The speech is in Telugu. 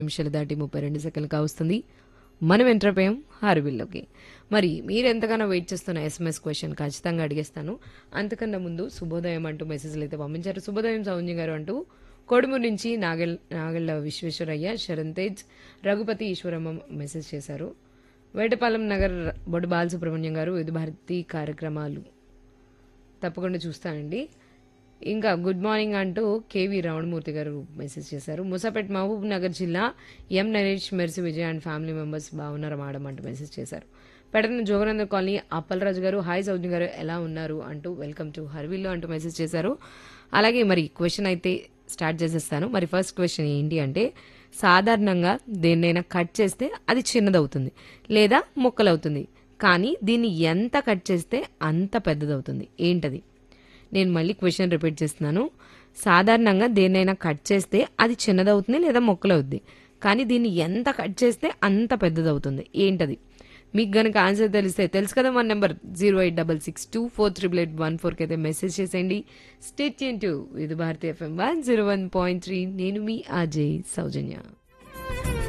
నిమిషాలు దాటి ముప్పై రెండు సెకండ్లు కావస్తుంది మనం ఎంటర్పోయాం హార్విల్లోకి మరి మీరు ఎంతగానో వెయిట్ చేస్తున్న ఎస్ఎంఎస్ క్వశ్చన్ ఖచ్చితంగా అడిగేస్తాను అంతకన్నా ముందు శుభోదయం అంటూ మెసేజ్లు అయితే పంపించారు శుభోదయం సౌంజీ గారు అంటూ కొడుమూరు నుంచి నాగల్ నాగళ్ళ విశ్వేశ్వరయ్య శరణ్ తేజ్ రఘుపతి ఈశ్వరమ్మ మెసేజ్ చేశారు వేటపాలెం నగర్ బొడ్డు బాలసుబ్రహ్మణ్యం గారు విధు భారతి కార్యక్రమాలు తప్పకుండా చూస్తానండి ఇంకా గుడ్ మార్నింగ్ అంటూ కేవి రావణమూర్తి గారు మెసేజ్ చేశారు ముసాపేట్ మహబూబ్ నగర్ జిల్లా M Naresh Mercy Vijay and family members బాగున్నారు మేడం అంటూ మెసేజ్ చేశారు పెడన జోగనందర్ కాలనీ అప్పలరాజు గారు హాయ్ సౌజన్య గారు ఎలా ఉన్నారు అంటూ వెల్కమ్ టు హర్విల్లో అంటూ మెసేజ్ చేశారు అలాగే మరి క్వశ్చన్ అయితే స్టార్ట్ చేసేస్తాను మరి ఫస్ట్ క్వశ్చన్ ఏంటి అంటే సాధారణంగా దేన్నైనా కట్ చేస్తే అది చిన్నదవుతుంది లేదా ముక్కలవుతుంది కానీ దీన్ని ఎంత కట్ చేస్తే అంత పెద్దదవుతుంది ఏంటది నేను మళ్ళీ క్వశ్చన్ రిపీట్ చేస్తున్నాను సాధారణంగా దేన్నైనా కట్ చేస్తే అది చిన్నదవుతుంది లేదా మొక్కలవుద్ది కానీ దీన్ని ఎంత కట్ చేస్తే అంత పెద్దదవుతుంది ఏంటది మీకు గనక ఆన్సర్ తెలిస్తే తెలుసు కదా మన number zero eight double six two four triple eight one ఫోర్కి అయితే మెసేజ్ చేసేయండి స్టేట్ టు ఇది భారతీయ FM one zero one point three నేను మీ అజయ్ సౌజన్య